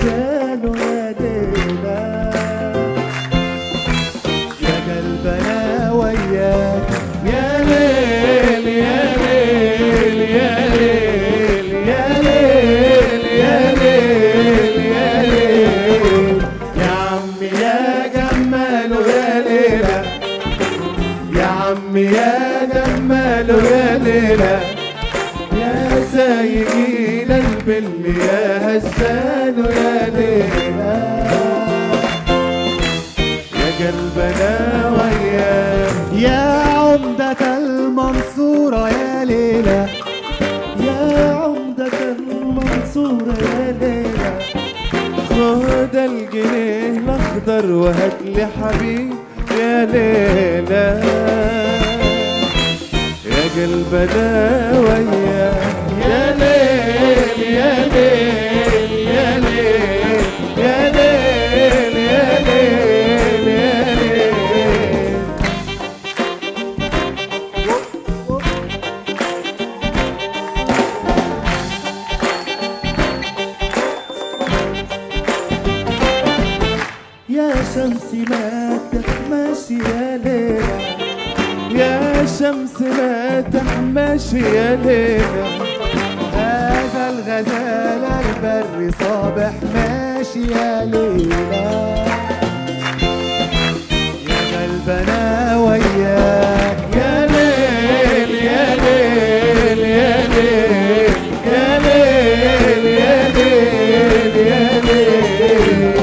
هزانه يا ليلى يا قلبنا وياك يا ليل يا ليل يا ليل يا ليل يا ليل يا ليل يا عمي يا جمال يا ليلى يا عمي يا جمال يا ليلى يا سايقين البل يا هزان يا ليلى يا قلبنا وياك يا عمدة المنصورة يا ليلى يا عمدة المنصورة يا ليلى خد الجنيه الاخضر وهات لي حبيب يا ليلى يا قلبنا وياك يا ليل يا ليل يا ليل يا ليل يا ليل يا ليل يا شمسي ما تحماش يا ليلى يا شمس ما تحماش يا ليلى هذا الغزال البر صابح ماشي يا ليلى يا قلبنا وياك يا ليل يا ليل يا ليل يا ليل يا ليل يا ليل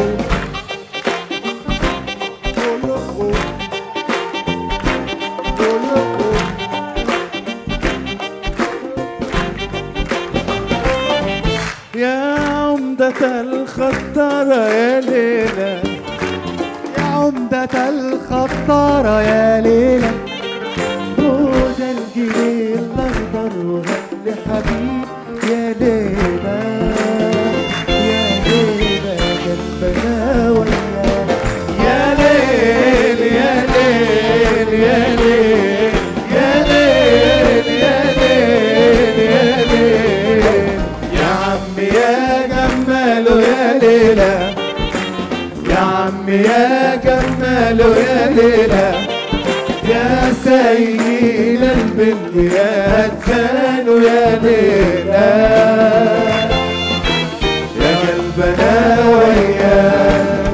يا عمدة الخطارة يا ليلى يا عمدة الخطارة يا ليلى خد الجنيه الأخضر وهات لي حبيب يا ليلى يا ليلى جنبنا وياك يا ليل يا ليل يا ليل يا ليل يا ليل يا ليل يا عمي يا جمال يا ليلى يا عمي يا جمال يا ليلى يا سيد البنت يا هتان يا ليلى يا قلبنا وياك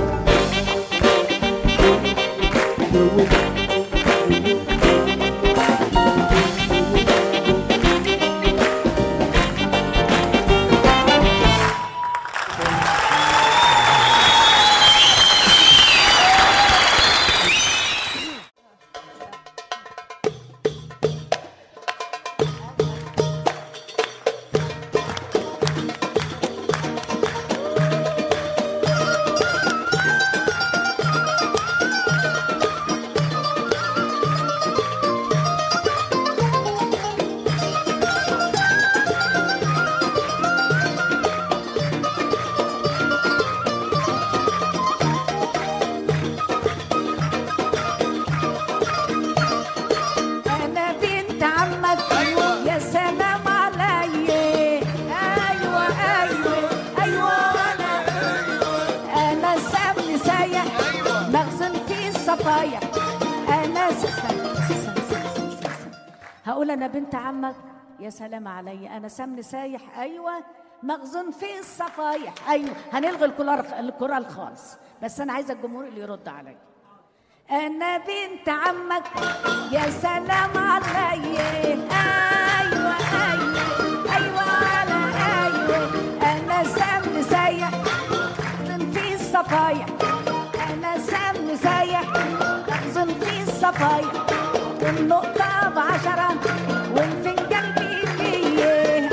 انا بنت عمك أيوة. يا سلام علي ايوه ايوه ايوه انا انا سامي سايح مخزن في الصفايح انا س- استنى، استنى، استنى، استنى، استنى. هقول انا بنت عمك يا سلام علي انا سمن سايح ايوه مخزون في الصفايح ايوه هنلغي الكورال الكورال خالص بس انا عايزه الجمهور اللي يرد عليا انا بنت عمك يا سلام علي ايوه ايوه ايوه على ايوه انا سمن سايح مخزن في الصفايح انا سمن سايح مخزن في الصفايح والنقطة بعشرة والفنجان بمية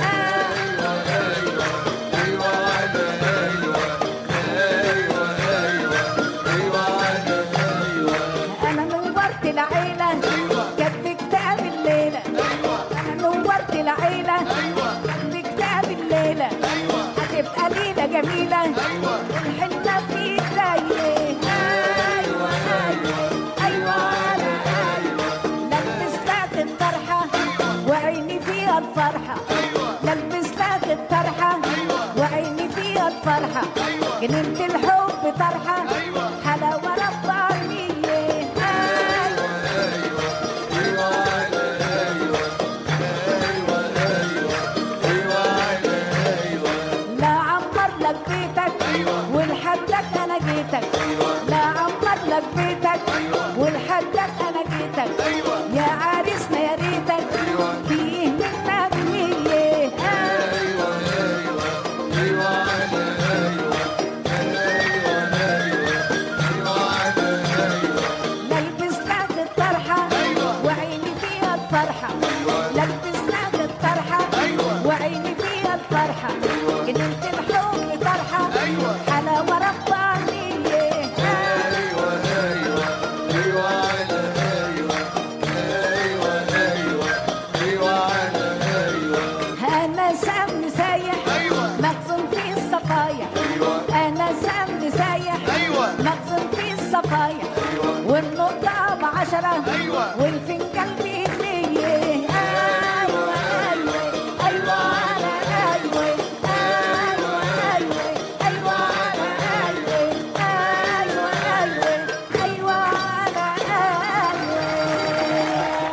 أنا نورت العيلة كانت كتاب الليلة أنا نورت العيلة كانت كتاب الليلة هتبقى ليلة جميلة الحنة في ايديا أيوة أيوة أيوة أنا أيوة لبستك الطرحة وعيني فيها الفرحة لبستك الطرحة وعيني فيها الفرحة فرحة جنينة الحب طرحة حلاوة ربانية أيوة لا عمر لك بيتك ولحدك انا جيتك لا عمر لك بيتك ولحدك انا جيتك يا عريسنا يا ريتك فيه منك مية لبس لك الطرحة وعيني فيها الفرحة لبس لك الطرحة وعيني فيها الفرحة جنينة الحب طرحة حلاوة ربانية أنا سام سايح مخزون في الصفايح أنا سام سايح مخزون في الصفايح والنقطة بعشرة والفنجان بمية أيوة أيوة أيوة أنا أيوة أيوة أيوة أيوة أنا أيوة أيوة أيوة أيوة أنا أيوة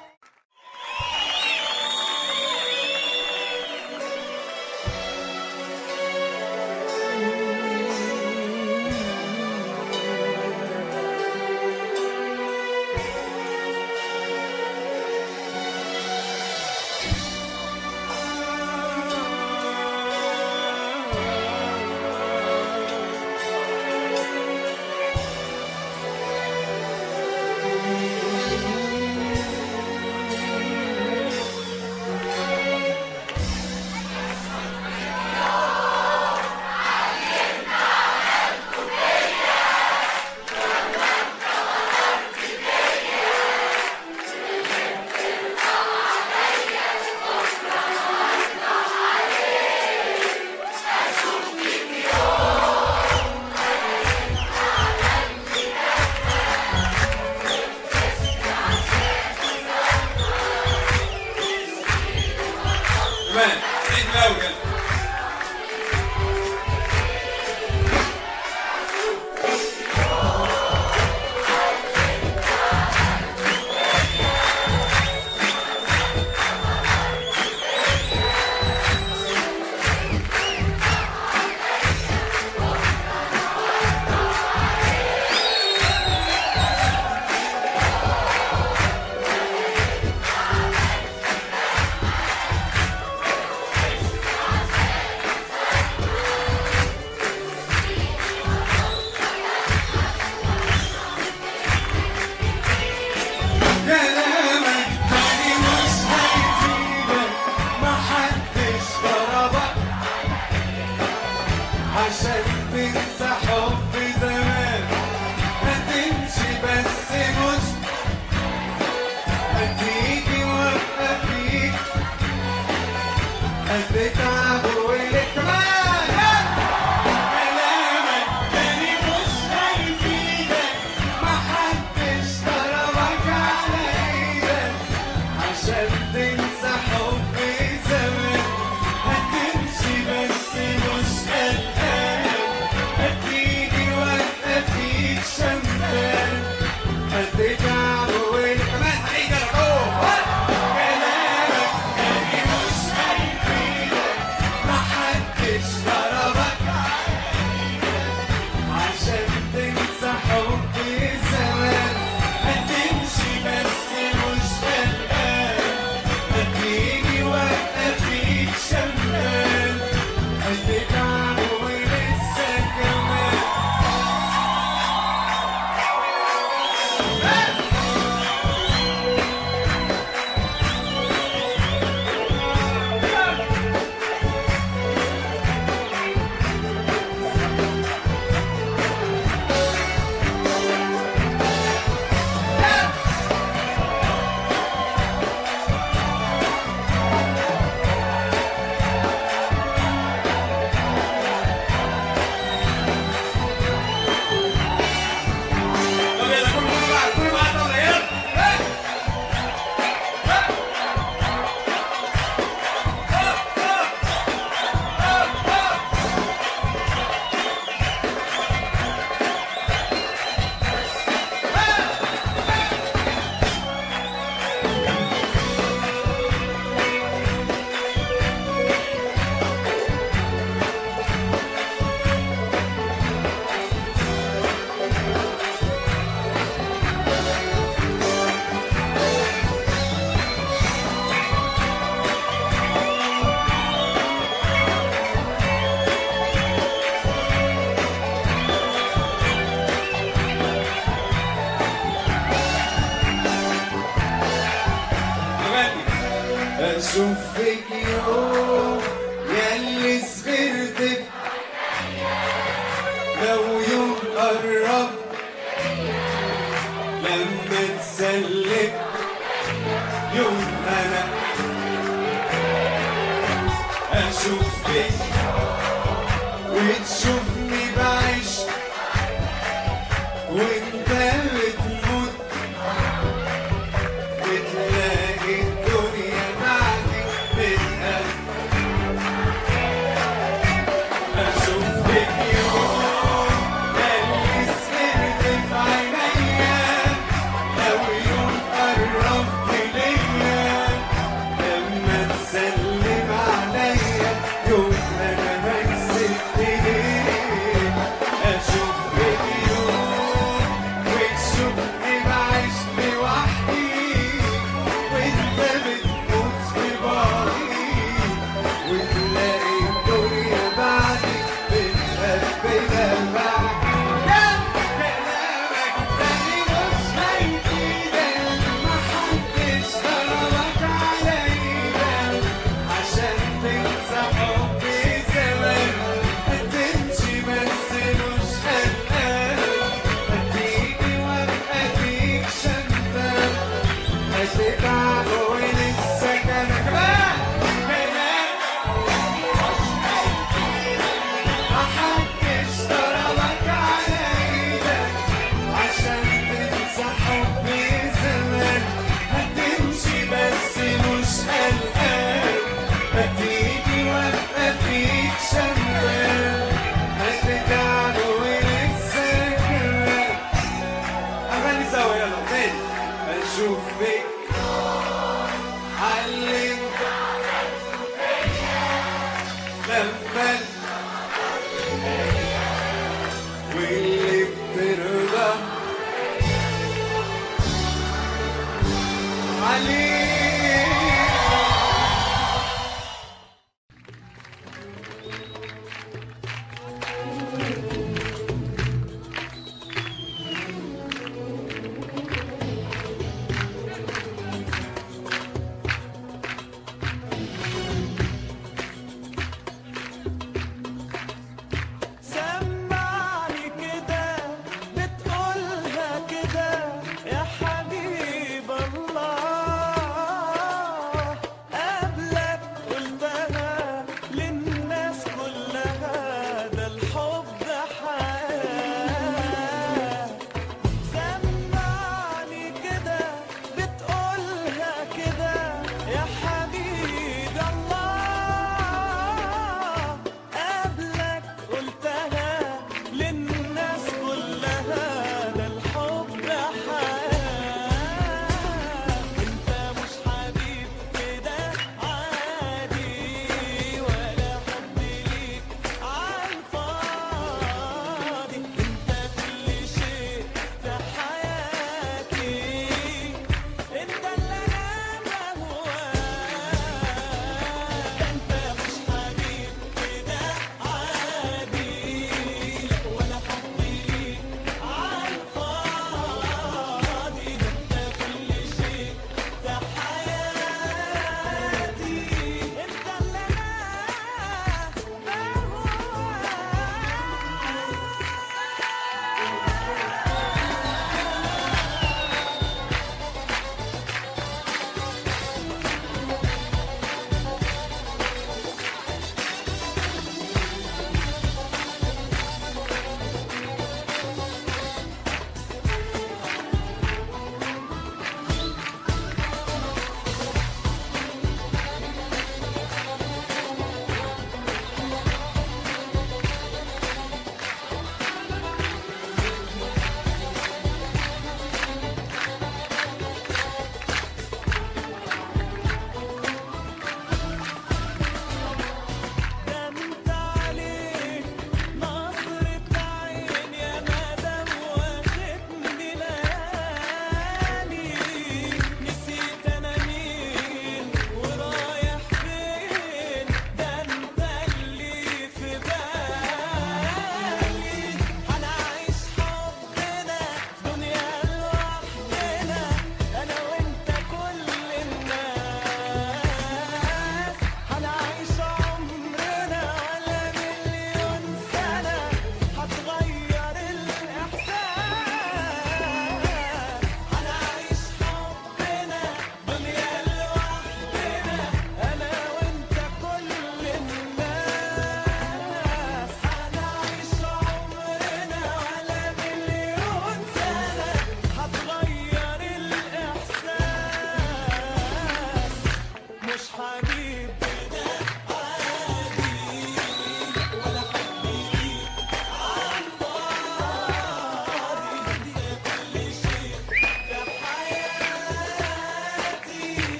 كمان عيد الاول كلامك تاني مش هيفيدك محدش ضربك عشان تنسى حب زمان هتمشي بس مش هتيجي وابقى فيك هتتعب ولك كمان كلامك تاني مش هيفيدك محدش ضربك على ايدك عشان تنسى حب زمان هتمشي بس مش قلقان هتيجي اشوف فيك يوم ياللي صغرت لو يوم قرب لما تسلك يوم انا اشوف فيك وتشوفني بعيش وانت بتموت بتلاقي الدنيا معاك بتقف اشوف فيك يوم اللي سهرت في عينيا لو يوم قربت ليا لما تسلم عليا يوم انا بكسب ايديك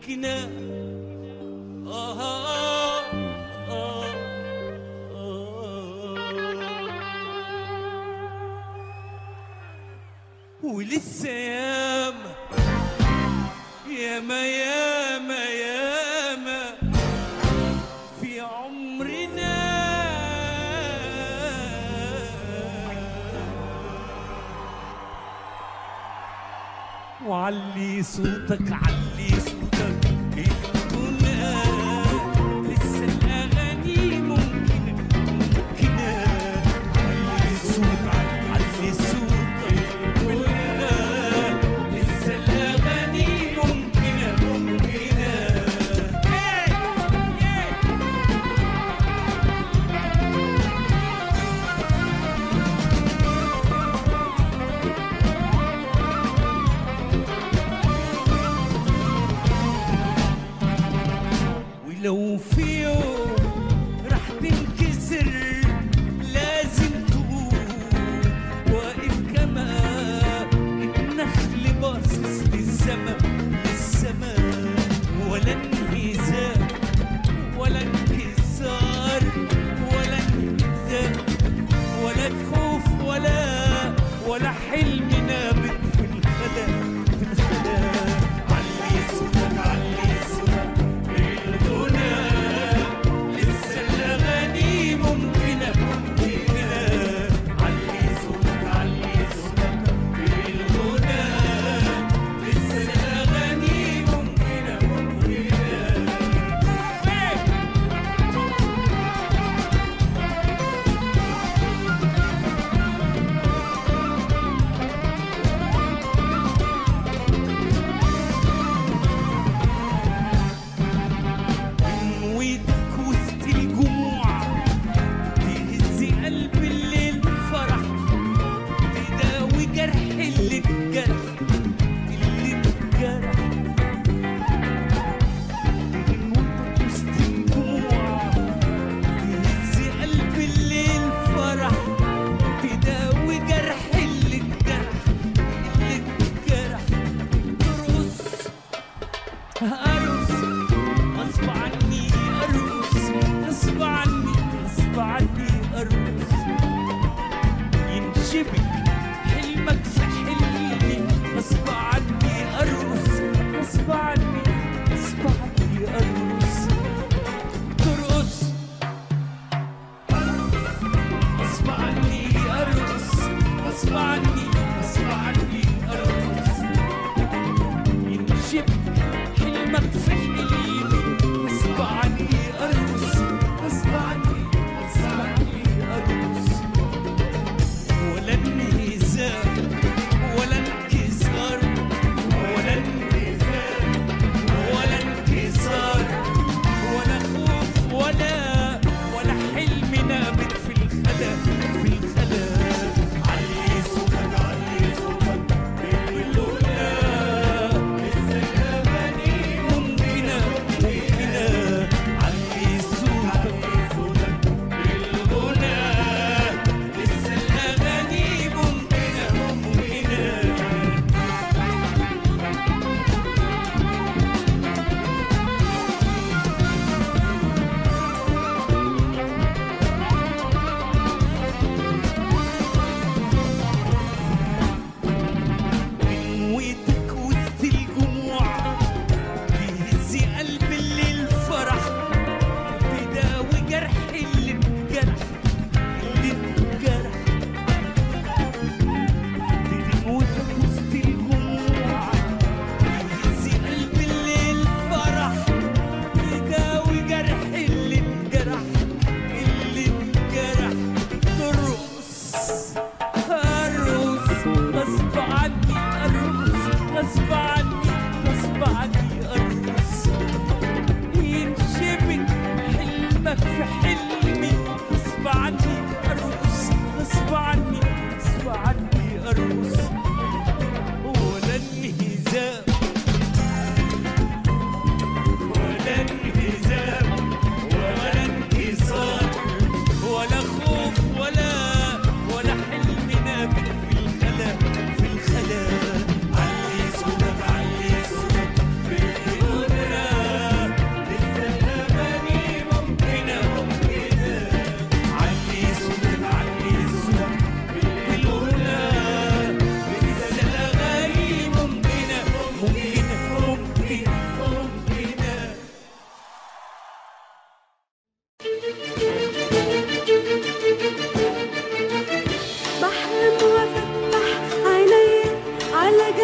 ممكنة آه آه آه آه ولسه ياما ياما ياما ياما في عمرنا وعلي صوتك علي صوتك الغنى لسه الأغاني ممكنة ممكنة علي صوتك علي صوتك والغنى لسه الأغاني ممكنة ممكنة Hey! Yeah!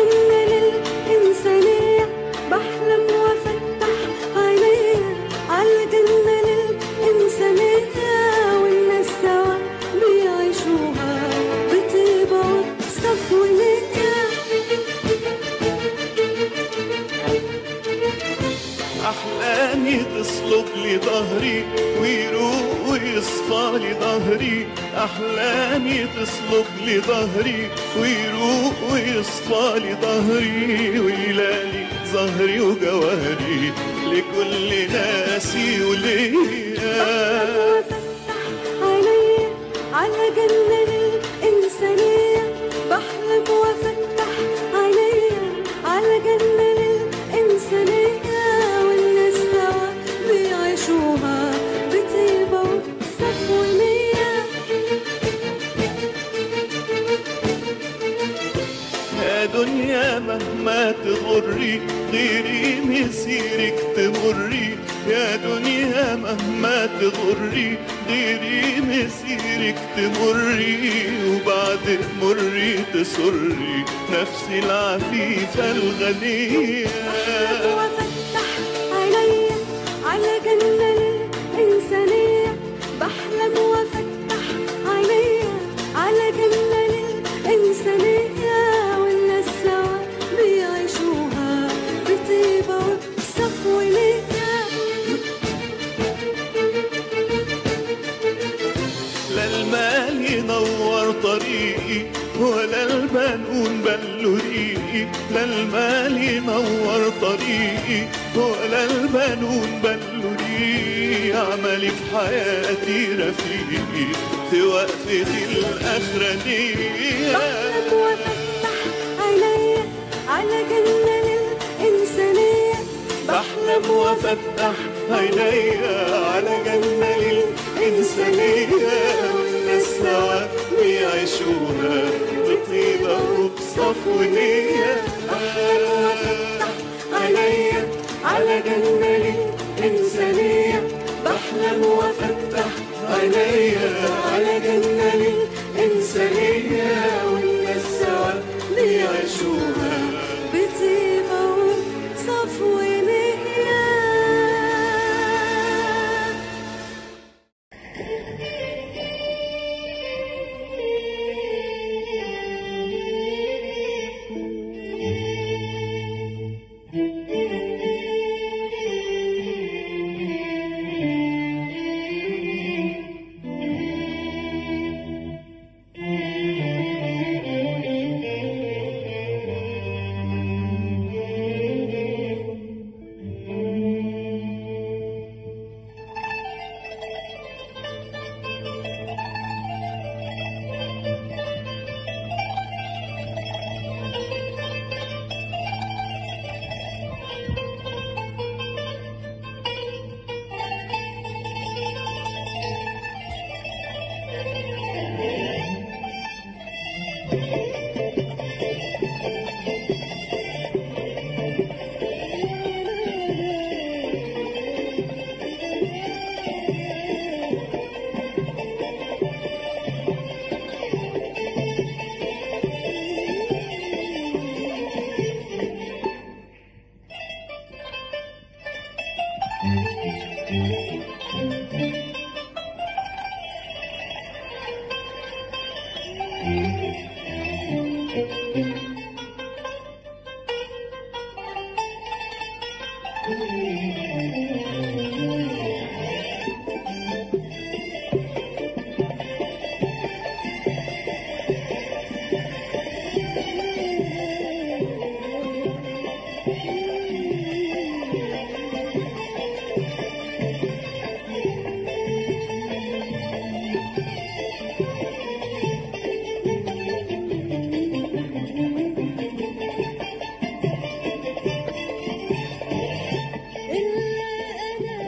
جنة للإنسانية بحلم وأفتح عينيا على جنة للإنسانية والناس سوا بيعيشوها بطيبة وبصفوية أحلامي تصلب لي ظهري ويروق ويصفى لي ظهري أحلامي تصلب لي ظهري ويروق ويصفى لي ظهري ويلالي ظهري وجوهري لكل ناسي وليا وأفتح عينيا على جنة للإنسانية بحلم وأفتح عينيا على جنة للإنسانية والناس سوا بيعيشوها بطيبة وبصفوية يا دنيا مهما تغري غيري مسيرك تمري يا دنيا مهما تغري غيري مسيرك تمري وبعد مري تسري نفسي العفيفة الغنية بحلم وأفتح عينيا على جنة للإنسانية بحلم وأفتح عينيا على جنة للإنسانية والناس سوا بيعيشوها بطيبة وبصفوية لا المال ينور طريقي ولا البنون بلوا ريقي لا المال ينور طريقي ولا البنون بلوا ريقي عملي في حياتي رفيقي في وقفتي الأخرانية بحلم وأفتح عينيا على جنة للإنسانية بحلم وأفتح عينيا على جنة للإنسانية والناس سوا بيعيشوها بطيبة وبصفو نية بحلم وأفتح عينيا على جنة للإنسانية بحلم وأفتح عينيا على جنة للإنسانية والناس سوا بيعيشوها بطيبة وبصفوية إلا أنا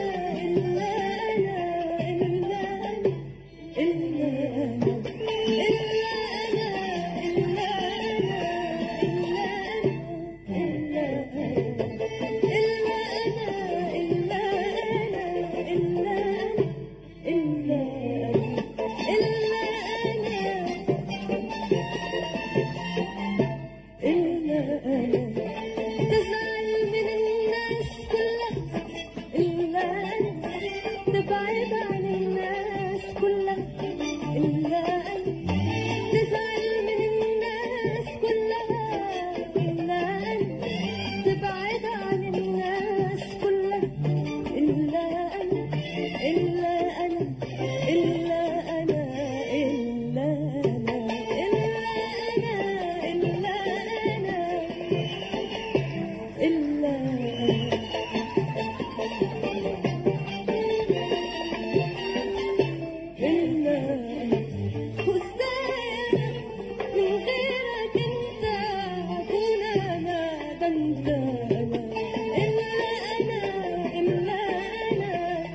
انت انا الا انا الا انا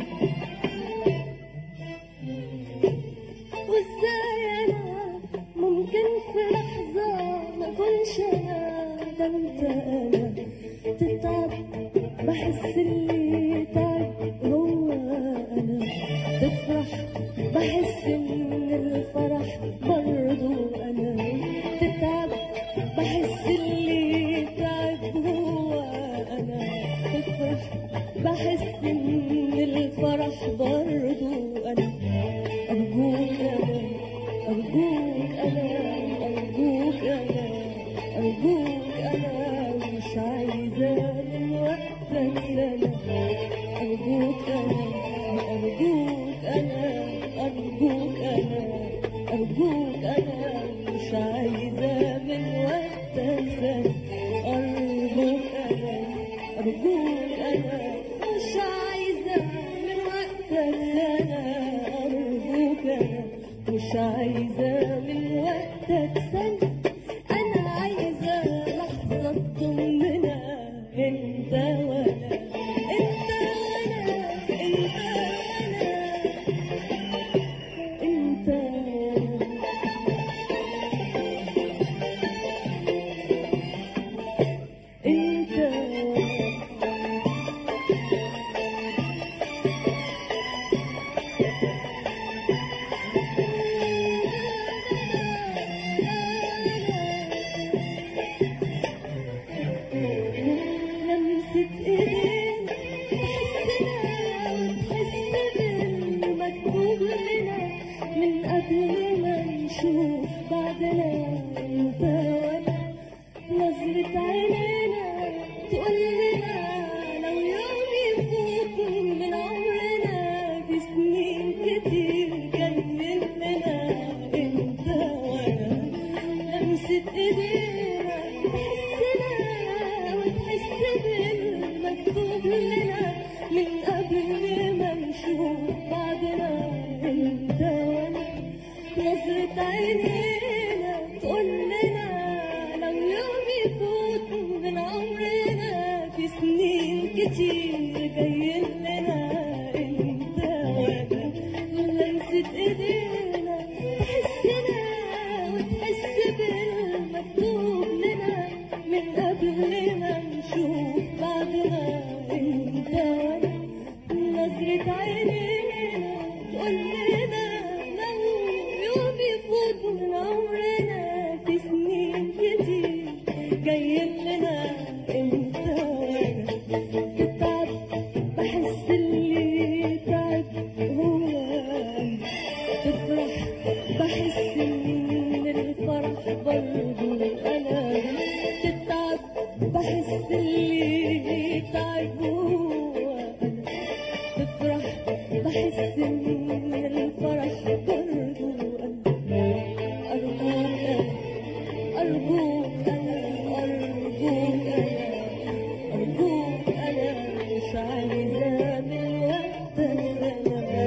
وازاي انا ممكن في لحظة ما اكونش انا ده انت انا تتعب بحس اللي تعب هو انا تفرح بحس ان الفرح برضو انا تتعب بحس اللي تعب هو انا تفرح بحس ان الفرح برضو انا أرجوك أنا أرجوك أنا أرجوك أنا أرجوك أنا مش عايزة من وقتك سنة أرجوك أنا أرجوك أنا أرجوك أنا أرجوك أنا مش عايزة من وقتك سنة أرجوك أنا أرجوك أنا مش عايزة من وقتك سنة أرجوك أنا مش عايزة من وقتك سنة أنا عايزة لحظة تطمنا أنت وأنا أنت وأنا أنت وأنا أنت وأنا أنت وأنا لمسة ايدين تحسنا وتحس بالمكتوب لنا من قبل ما نشوف بعدنا انت وانا نظرة عينينا تقول لنا لو يوم يفوت من عمرنا في سنين كتير جايين لنا انت وانا لمسة ايدينا تحسنا وتحس بالمكتوب لنا من قبل ما نشوف بعدنا انت وانا نظرة عينينا تقول لنا لو يوم يفوت من عمرنا في سنين كتير جايين لنا انت وانا لمسة ايدينا تحسنا وتحس بالمكتوب لنا من قبل ما نشوف بعدنا انت وانا نظرة عينينا تقول لنا لو يوم يفوت من عمرنا في سنين كتير جايين لنا انت وانا تتعب بحس اللي تعب هو أنا. تفرح بحس ان الفرح برضو انا تتعب بحس اللي تعب هو انا تفرح بحس ان الفرح برضو انا ارجوك انا ارجوك انا ارجوك انا ارجوك انا مش عايزه من وقتك سنه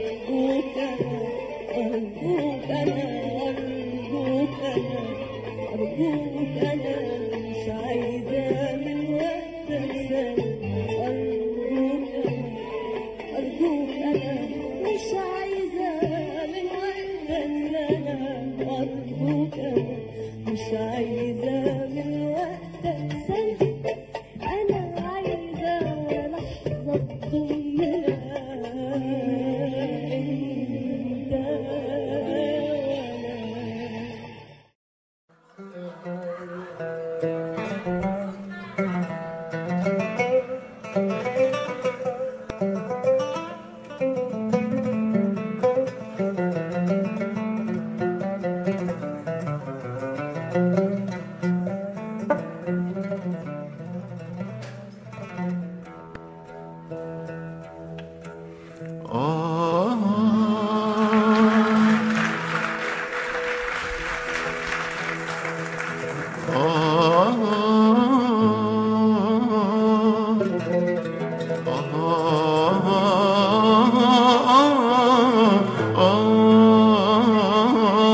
ارجوك انا ارجوك انا ارجوك انا ارجوك انا مش عايزه من وقتك سنه ارجوك انا أرجوك أنا مش عايزة من وقتك سنة أرجوك أنا مش عايزة من وقتك سنة أنا عايزة لحظة تضمنا أنت وأنا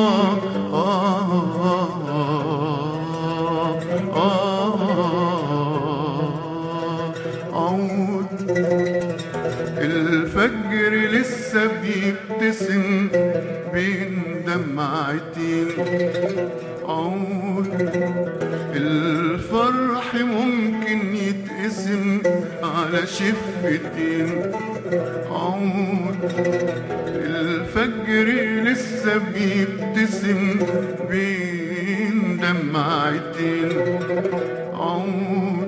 آه لسه بيبتسم بين دمعتين عود الفرح ممكن يتقسم على شفتين عود الفجر لسه بيبتسم بين دمعتين عود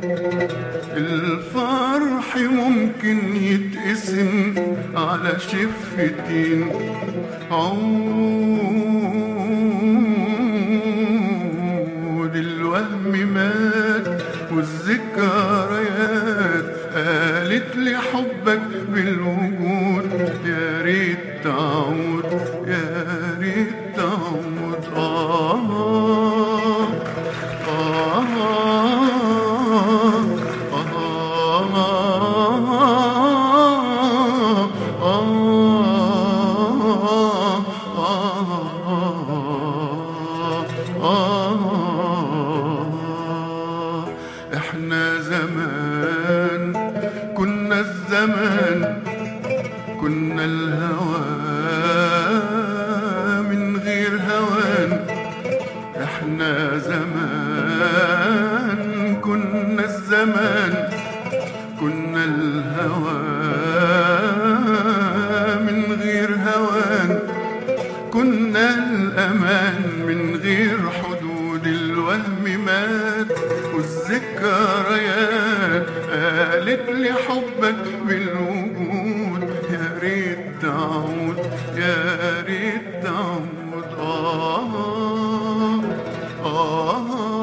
الفرح ممكن يتقسم على شفتين عود الوهم مات والذكريات قالت لي حبك بالوجود يا ريت تعود يا ريت تعود آه آه احنا زمان كنا الزمان كنا الهوى من غير هوان احنا زمان كنا الزمان كنا الهوى من غير هوان كنا الأمان من غير حدود الوهم مات والذكريات قالت لي حبك بالوجود يا ريت تعود يا ريت تعود آه آه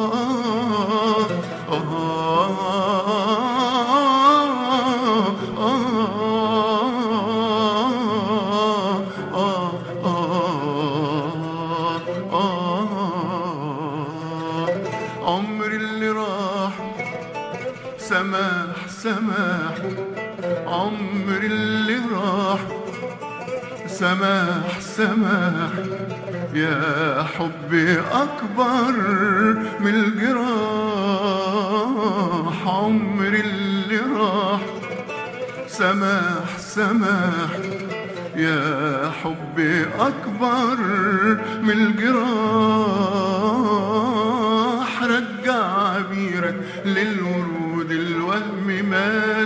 عمر اللي راح سماح سماح عمر اللي راح سماح سماح يا حبي أكبر من الجراح عمر اللي راح سماح سماح يا حبي أكبر من الجراح رجع عبيرك للورود الوهم مات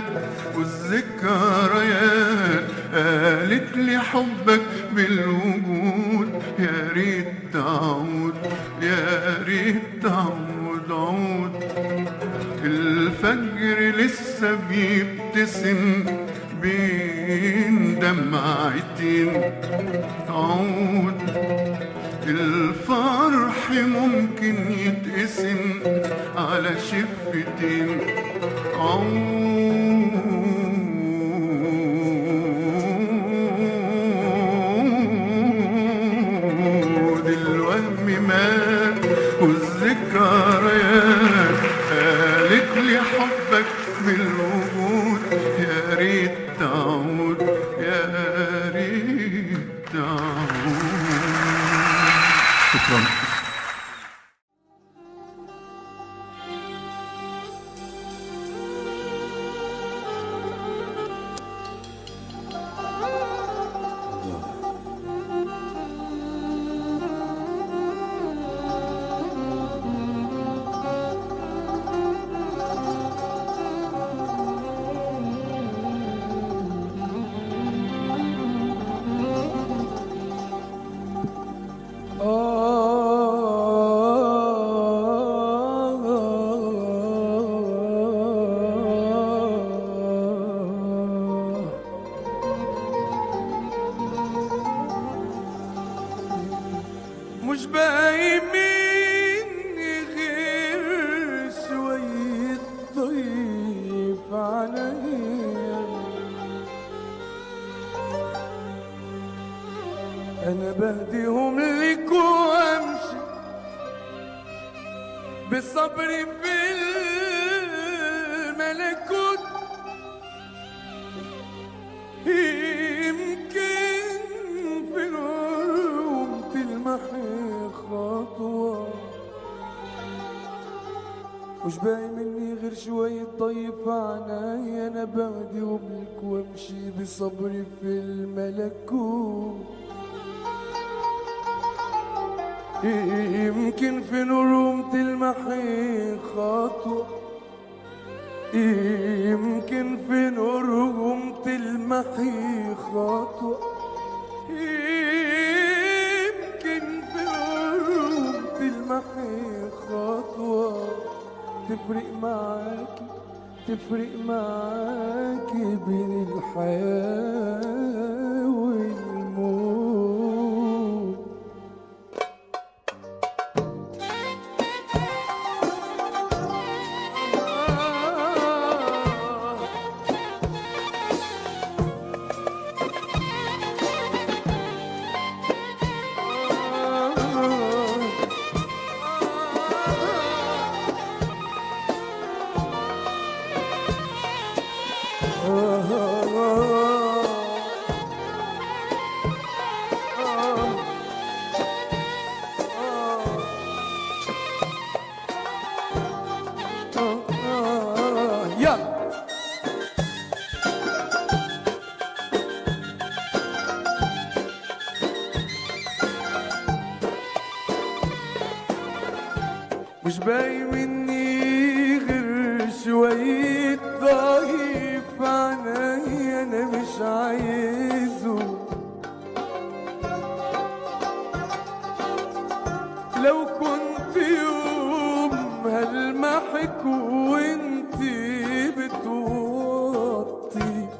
والذكريات قالت لي حبك بالوجود يا ريت تعود يا ريت تعود عود الفجر لسه بيبتسم بين دمعتين عود الفرح ممكن يتقسم على شفتين عود الوهم مات والذكريات قالت لي حبك بالوجود يا ريت تعود يا ريت تعود شكرا مش باقي مني غير شوية طيب عليا أنا بهديهم لك وأمشي بالصبر في الملكوت يمكن في اليوم تلمحي خطوة مش باقي مني غير شوية طيب في عناي أنا بعدي وملك وامشي بصبري في الملكوت يمكن في نروم تلمحي خطوة يمكن في نورهم تلمحي خطوة يمكن في نورهم تلمحي خطوة تفرق معاكي تفرق معاكي بين الحياة والموت يلا مش باقي مني غير شوية ضعيف عني أنا مش عايزه لو كنت يوم هلمحك وانتي بتوطي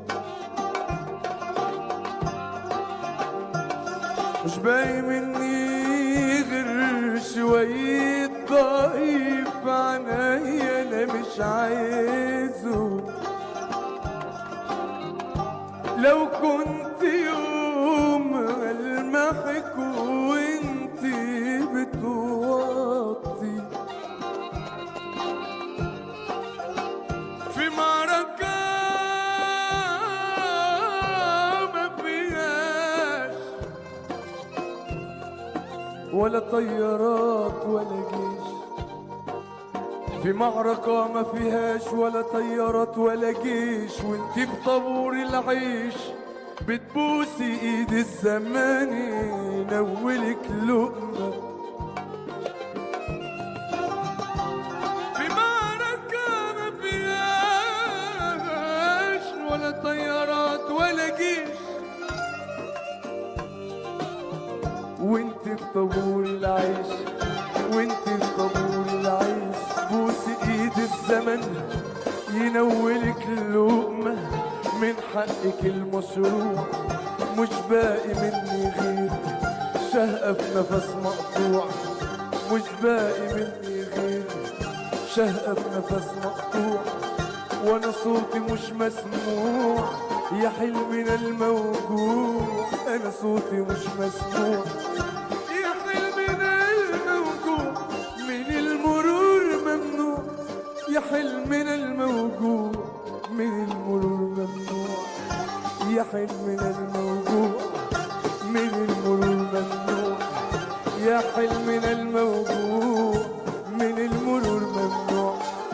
مش باقي مني غير شوية ضعيف عني انا مش عايزه لو كنت يوم المحك وانتي بتوطي في معركة ما فيهاش ولا طيارات ولا جيش في معركة ما فيهاش ولا طيارات ولا جيش وانتي في طابور العيش بتبوسي ايد الزمان ينولك لقمة في معركة ما فيهاش ولا طيارات ولا جيش وانت في طابور العيش وانت في طابور العيش بوسي ايد الزمن ينولك اللقمة من حقك المشروع مش باقي مني غير شهقة في نفس مقطوع مش باقي مني غير شهقة في نفس مقطوع وانا صوتي مش مسموع يا حلمنا الموجوع انا صوتي مش مسموع يا حلمنا الموجوع من المرور ممنوع يا حلمنا الموجوع من المرور ممنوع يا حلمنا الموجوع من المرور ممنوع يا حلمنا الموجوع من المرور ممنوع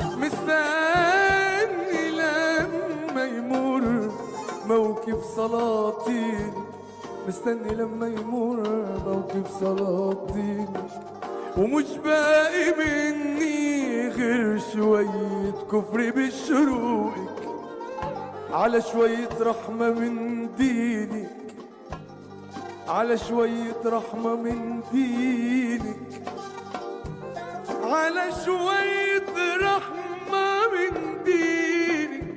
مستني لما يمر موكب سلاطين مستني لما يمر موكب سلاطين ومش باقي مني غير شوية كفر بشروقك على شوية رحمة من دينك على شوية رحمة من دينك على شوية رحمة من دينك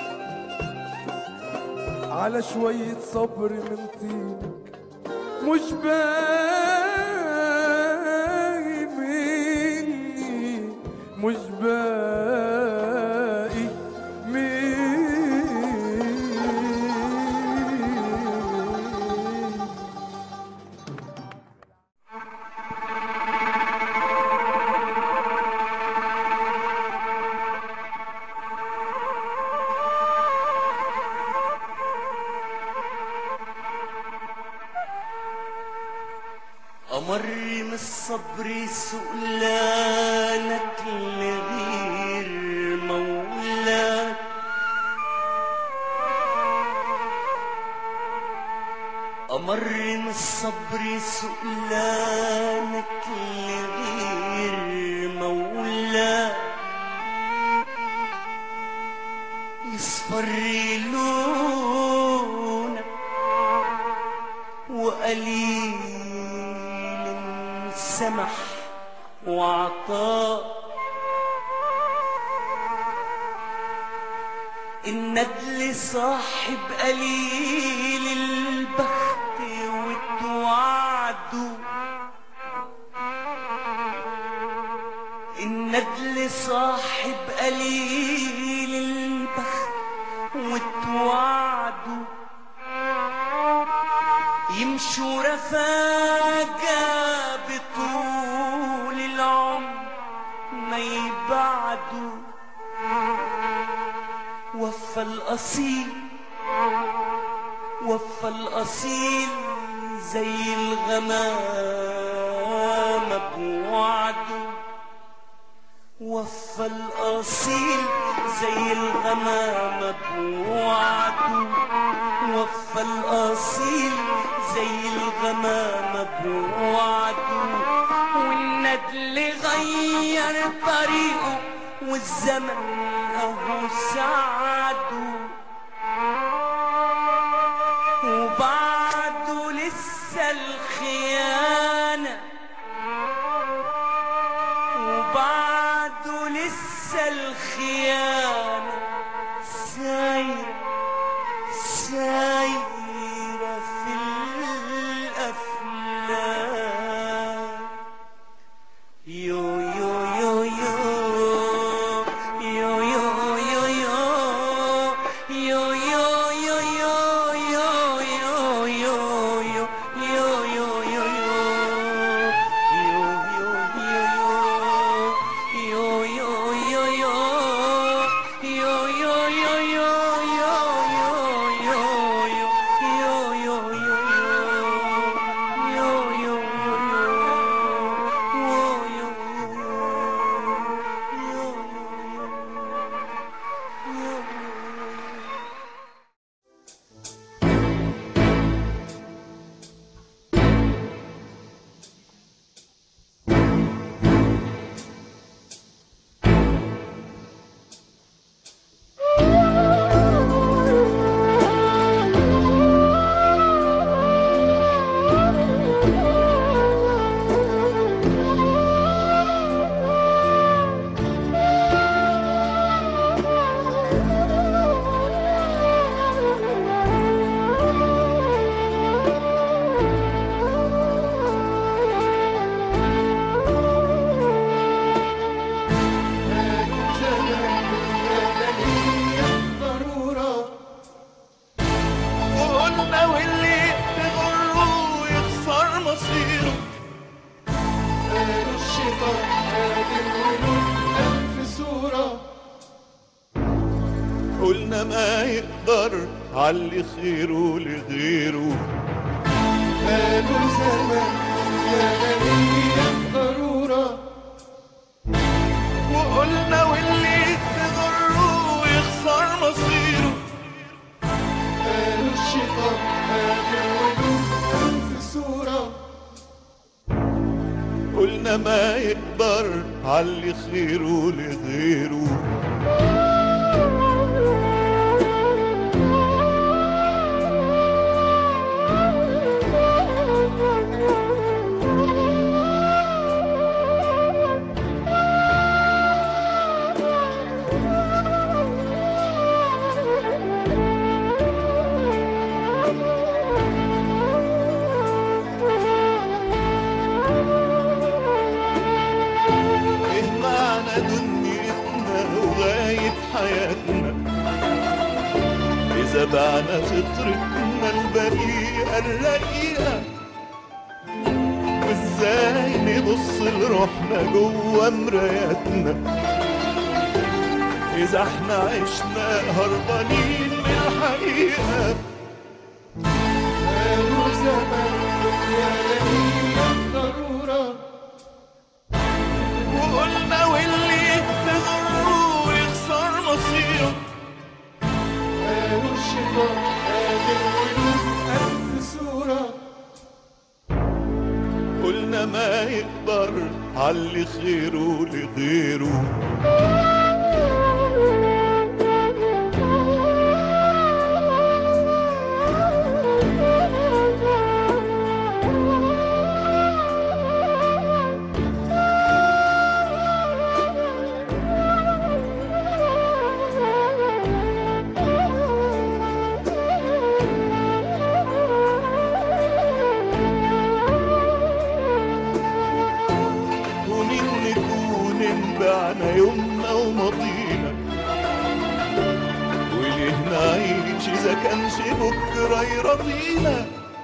على شوية صبر من طينك مش باقي مني مش باقي مني أمر من الصبر سؤلانك لغير مر من الصبر سؤلانك لغير مولاه يصفر لونك وقليل سمح وعطاء الندل صاحب قليل البخت وتوعده الندل صاحب قليل البخت وتوعده يمشوا رفاقة بطول العمر ما يبعدوا وفى الأصيل وفى الأصيل زي الغمامة بوعده وفى الأصيل زي الغمامة بوعده وفى الأصيل زي الغمامة بوعده والندل غير طريقه والزمن أهو ساعده وبعده لسه الخيانة وبعده لسه الخيانة سايرة سايرة في الأفلام يو يو يو يو يو يو يو يو يو يو يو يو يو يو يو يو يو وقلنا واللي تغره يخسر مصيره قالوا الشيطان قادر وله ألف صورة قلنا ما يقدر علي خيره لغيره قالوا زمان يا غنية ضرورة وقلنا واللي تغره يخسر مصيره قالوا الشيطان قادر وله ألف صورة قلنا ما يقدر علي خيره لغيره ايه معنى دنيتنا وغاية حياتنا إذا بعنا فطرتنا البريئة الرقيقة وإزاي نبص لروحنا جوا مراياتنا إذا احنا عشنا هربانين من الحقيقة قالوا زمان يا غنية ضرورة وقلنا واللي تغره يخسر مصيره قالوا الشيطان قادر وله ألف صورة ما يقدر علي خيره لغيره كونين نكون انبعنا يومنا وماضينا وليه نعيش اذا كانش بكره يرضينا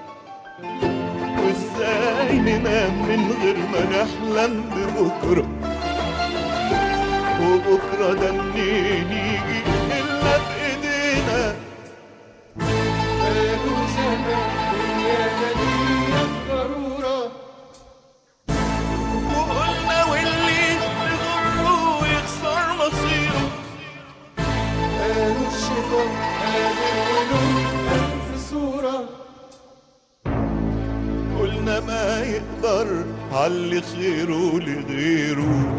وازاي ننام من غير ما نحلم ببكره وبكره ده منين يجي الا بايدينا قالوا زمان يا دنيا ضرورة وقلنا واللي يغره ويخسر مصيره قالوا الشيطان قادر له ألف صورة قلنا ما يقدر علي خيره لغيره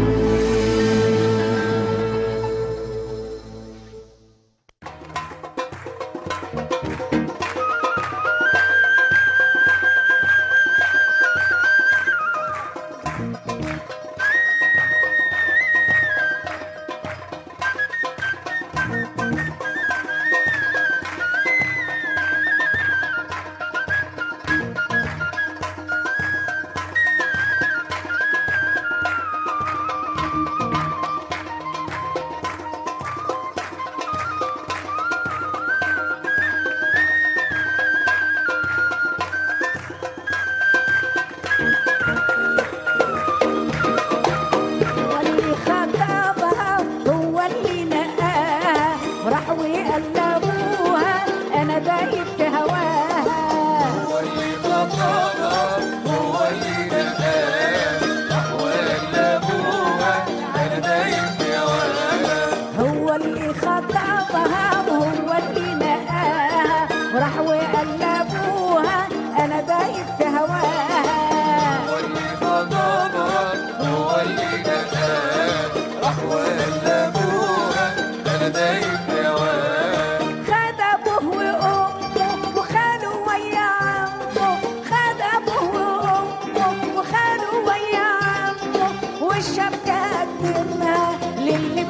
هو اللي خطبها هو اللي نقاها وراح وقلبوها انا دايب في هواها هو اللي خطبها هو اللي نقاها ولا أبوها أنا دايم يا ولد هو اللي خطبها وهو اللي نقاها وراح وقلبوها انا دايب في هواها هو اللي خطبها هو اللي نقاها راح ولا أبوها أنا دايم يا ولد خد ابوه وامه وخاله ويا عمه خد ابوه وامه وخاله ويا عمه والشبكه قدمها للي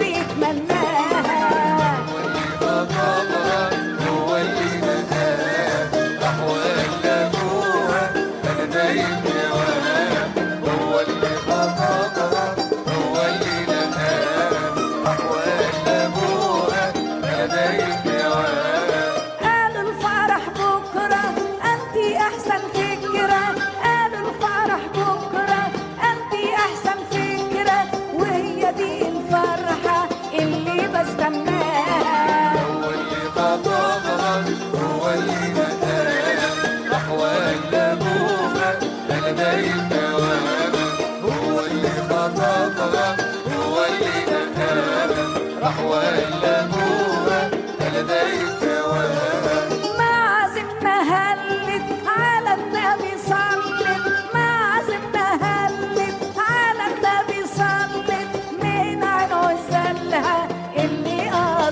بيتمناها خطبها هو اللي نقاها راح ولا أبوها أنا دايم يا ولد هو اللي خطبها هو اللي نقاها راح ولا أبوها أنا دايم يا ولد قالوا الفرح بكرة أنت أحسن فكرة قالوا الفرح بكرة أنت أحسن فكرة وهي دي الفرحة اللي بستناها هو اللي خطبها هو اللي نقاها راح ولا أبوها أنا دايم يا ولد هو اللي خطبها هو اللي نقاها راح ولا أبوها أنا دايم يا ولد معازمنا هلت على النبي صلت معازمنا هلت على النبي صلت من عينه زلها اللي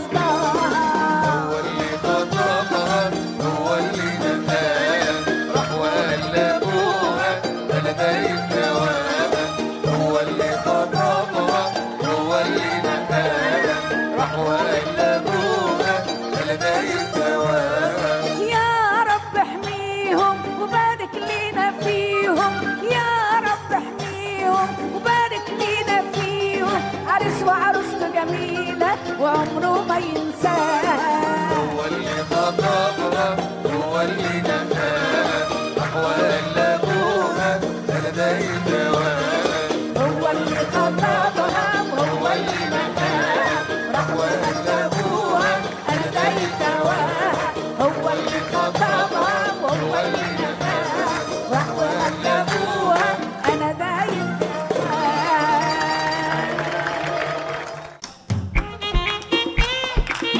قصدها هو اللي خطبها هو اللي نقاها راح ولا أبوها أنا دايم يا ولد هو اللي خطبها هو اللي نقاها راح ولا أبوها أنا دايم يا ولد يا رب احميهم وبارك لينا فيهم يا رب احميهم وبارك لينا فيهم عرس وعروسته جميلة وعمره ما ينساها هو اللي خطبها هو اللي نقاها راح ولا أبوها أنا دايم يا ولد هو اللي خطبها وهو اللي نقاها راح ولا ابوها انا دايب دواها هو اللي خطبها وهو اللي نقاها راح ولا ابوها انا دايب دواها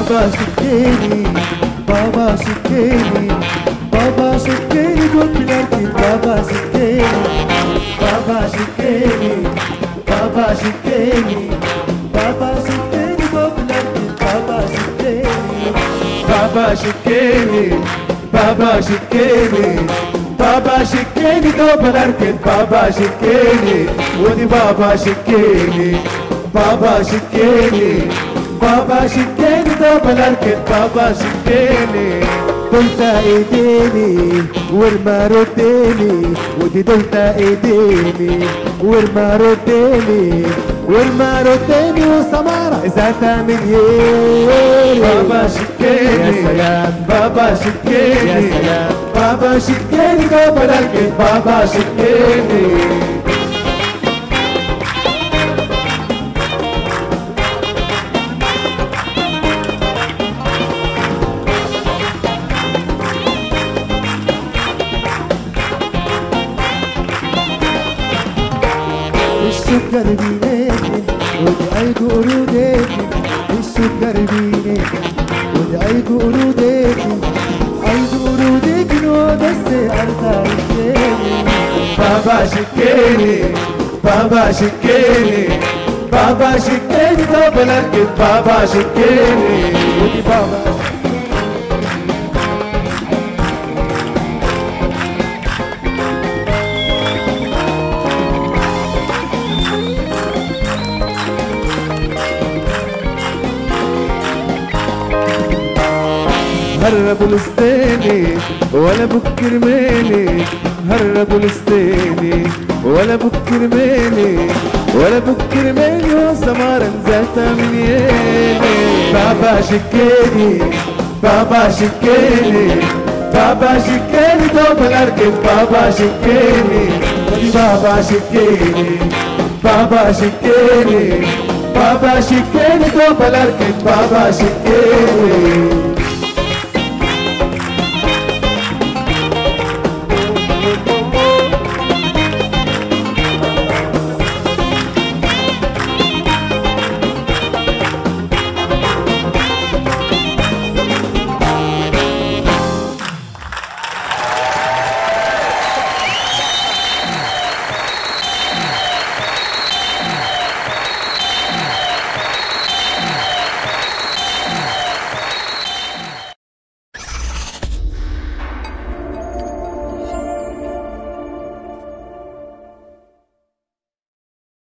بابا شكيني بابا شكيني بابا شكيني قلت لك بابا شكيني بابا شكيني بابا شكيني بابا شكيني قلت لك بابا شكيني بابا شكيني بابا شكيني بابا شكيني قبل اركض بابا شكيني ودي بابا شكيني بابا شكيني بابا شكيني قبل اركض بابا شكيني دلت ايديني ورما رديني ودي دلت ايديني ورما رديني ورما رديني وسمارة ذات مليون بابا شكيني يا سلام بابا شكيني يا سلام بابا شكيني قبل اركض بابا شكيني السكر بيناتي ودعي قروداتي السكر بيناتي ودعي قروداتي عاي قرودك نودس أرضا بابا شكيني بابا شكيني بابا شكيني قبل أركض بابا شكيني ودي بابا هربوا الستاني ولا بكر ماني هربوا الستاني ولا بكر ماني ولا بكر ماني وسمار نزلت من ياني بابا شكاني بابا شكاني بابا شكاني دوب الاركب بابا شكاني بابا شكاني بابا شكاني بابا شكاني دوب الاركب بابا شكاني